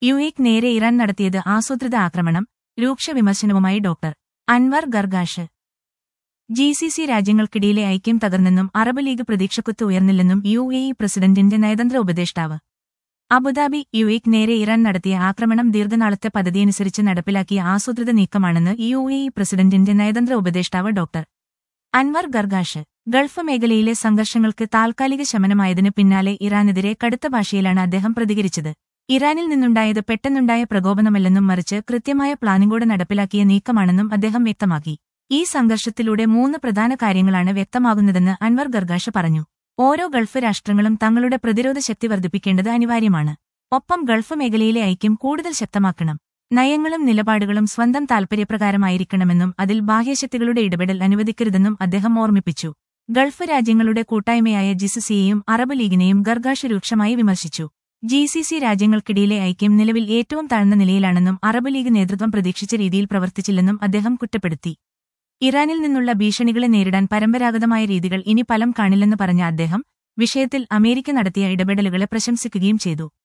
U എക്ക് നേരെ Iran നടത്തിയത് ആസൂത്രിത ആക്രമണം രൂക്ഷ വിമർശനവുമായി doctor Anwar Gargash G C C രാജ്യങ്ങൾക്കിടയിലെ ഐക്യം തകർന്നെന്നും അറബ് ലീഗ് പ്രതീക്ഷക്കുത്ത് ഉയർന്നില്ലെന്നും യു എ ഇ പ്രസിഡന്റിന്റെ നയതന്ത്ര ഉപദേഷ്ടാവ് അബുദാബി യു എക്ക് നേരെ ഇറാൻ നടത്തിയ ആക്രമണം ദീർഘനാളത്തെ പദ്ധതിയനുസരിച്ച് നടപ്പിലാക്കിയ ആസൂത്രിത നീക്കമാണെന്ന് യു എ ഇ പ്രസിഡന്റിന്റെ നയതന്ത്ര ഉപദേഷ്ടാവ് ഡോക്ടർ അൻവർ ഗർഗാഷ് ഗൾഫ് മേഖലയിലെ സംഘർഷങ്ങൾക്ക് താൽക്കാലിക ശമനമായതിനു പിന്നാലെ ഇറാനെതിരെ കടുത്ത ഭാഷയിലാണ് അദ്ദേഹം പ്രതികരിച്ചത് ഇറാനിൽ നിന്നുണ്ടായത് പെട്ടെന്നുണ്ടായ പ്രകോപനമല്ലെന്നും മറിച്ച് കൃത്യമായ പ്ലാനിംഗോടെ നടപ്പിലാക്കിയ നീക്കമാണെന്നും അദ്ദേഹം വ്യക്തമാക്കി ഈ സംഘർഷത്തിലൂടെ മൂന്ന് പ്രധാന കാര്യങ്ങളാണ് വ്യക്തമാകുന്നതെന്ന് അൻവർ ഗർഗാഷ് പറഞ്ഞു ഓരോ ഗൾഫ് രാഷ്ട്രങ്ങളും തങ്ങളുടെ പ്രതിരോധ ശക്തി വർദ്ധിപ്പിക്കേണ്ടത് അനിവാര്യമാണ് ഒപ്പം ഗൾഫ് മേഖലയിലെ ഐക്യം കൂടുതൽ ശക്തമാക്കണം നയങ്ങളും നിലപാടുകളും സ്വന്തം താൽപര്യപ്രകാരമായിരിക്കണമെന്നും അതിൽ ബാഹ്യശക്തികളുടെ ഇടപെടൽ അനുവദിക്കരുതെന്നും അദ്ദേഹം ഓർമ്മിപ്പിച്ചു ഗൾഫ് രാജ്യങ്ങളുടെ കൂട്ടായ്മയായ ജിസിസിയെയും അറബ് ലീഗിനെയും ഗർഗാഷ് രൂക്ഷമായി വിമർശിച്ചു ജി സി സി രാജ്യങ്ങൾക്കിടയിലെ ഐക്യം നിലവിൽ ഏറ്റവും താഴ്ന്ന നിലയിലാണെന്നും അറബ് ലീഗ് നേതൃത്വം പ്രതീക്ഷിച്ച രീതിയിൽ പ്രവർത്തിച്ചില്ലെന്നും അദ്ദേഹം കുറ്റപ്പെടുത്തി ഇറാനിൽ നിന്നുള്ള ഭീഷണികളെ നേരിടാൻ പരമ്പരാഗതമായ രീതികൾ ഇനി ഫലം കാണില്ലെന്ന് പറഞ്ഞ അദ്ദേഹം വിഷയത്തിൽ അമേരിക്ക നടത്തിയ ഇടപെടലുകളെ പ്രശംസിക്കുകയും ചെയ്തു